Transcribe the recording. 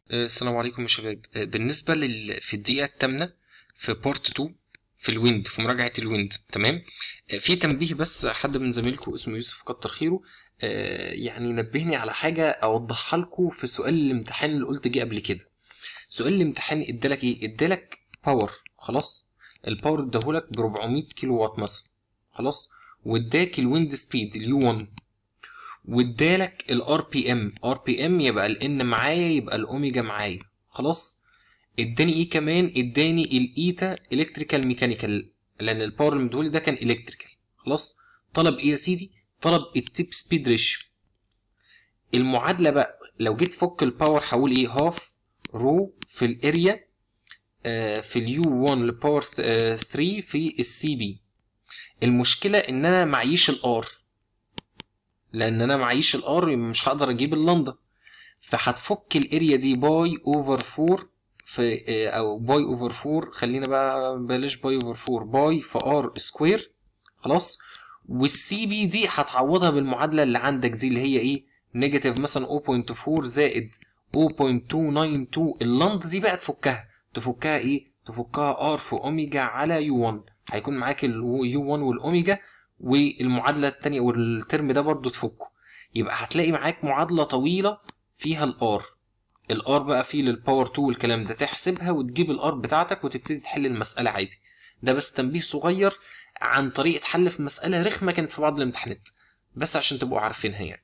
آه، السلام عليكم يا شباب آه، بالنسبة لل... في الدقيقة الثامنة في بارت 2 في الويند في مراجعة الويند تمام آه، في تنبيه بس حد من زمايلكم اسمه يوسف كتر خيره آه، يعني نبهني على حاجة أوضحها لكم في سؤال الامتحان اللي قلت جه قبل كده سؤال الامتحان ادالك ايه ادالك باور خلاص الباور اداهولك ب 400 كيلو وات مثلا خلاص واداك الويند سبيد اليو 1 وادالك الار بي ام ار بي ام يبقى الان معايا يبقى الاوميجا معايا خلاص اداني ايه كمان اداني الايتا الكتريكال ميكانيكال لان الباور اللي مديهولي ده كان الكتريكال خلاص طلب ايه يا سيدي طلب التيب سبيد ريشيو المعادله بقى لو جيت فك الباور هقول ايه هاف رو في الاريا آه، في اليو 1 لباور 3 في السي بي المشكله ان انا معيش الار لان انا معيش الار مش هقدر اجيب اللندا فهتفك الاريا دي باي اوفر 4 في آه، او باي اوفر 4 خلينا بقى بلاش باي اوفر 4 باي في ار سكوير خلاص والسي بي دي هتعوضها بالمعادله اللي عندك دي اللي هي ايه نيجاتيف مثلا 0.4 زائد 0.292 اللندا دي بقى تفكها تفكها ايه تفكها ار في اوميجا على يو 1 هيكون معاك اليو 1 والاوميجا والمعادله الثانيه والترم ده برضو تفكه يبقى هتلاقي معاك معادله طويله فيها الار الار بقى فيه للباور 2 والكلام ده تحسبها وتجيب الار بتاعتك وتبتدي تحل المساله عادي ده بس تنبيه صغير عن طريقه حل في مساله رخمه كانت في بعض الامتحانات بس عشان تبقوا عارفينها يعني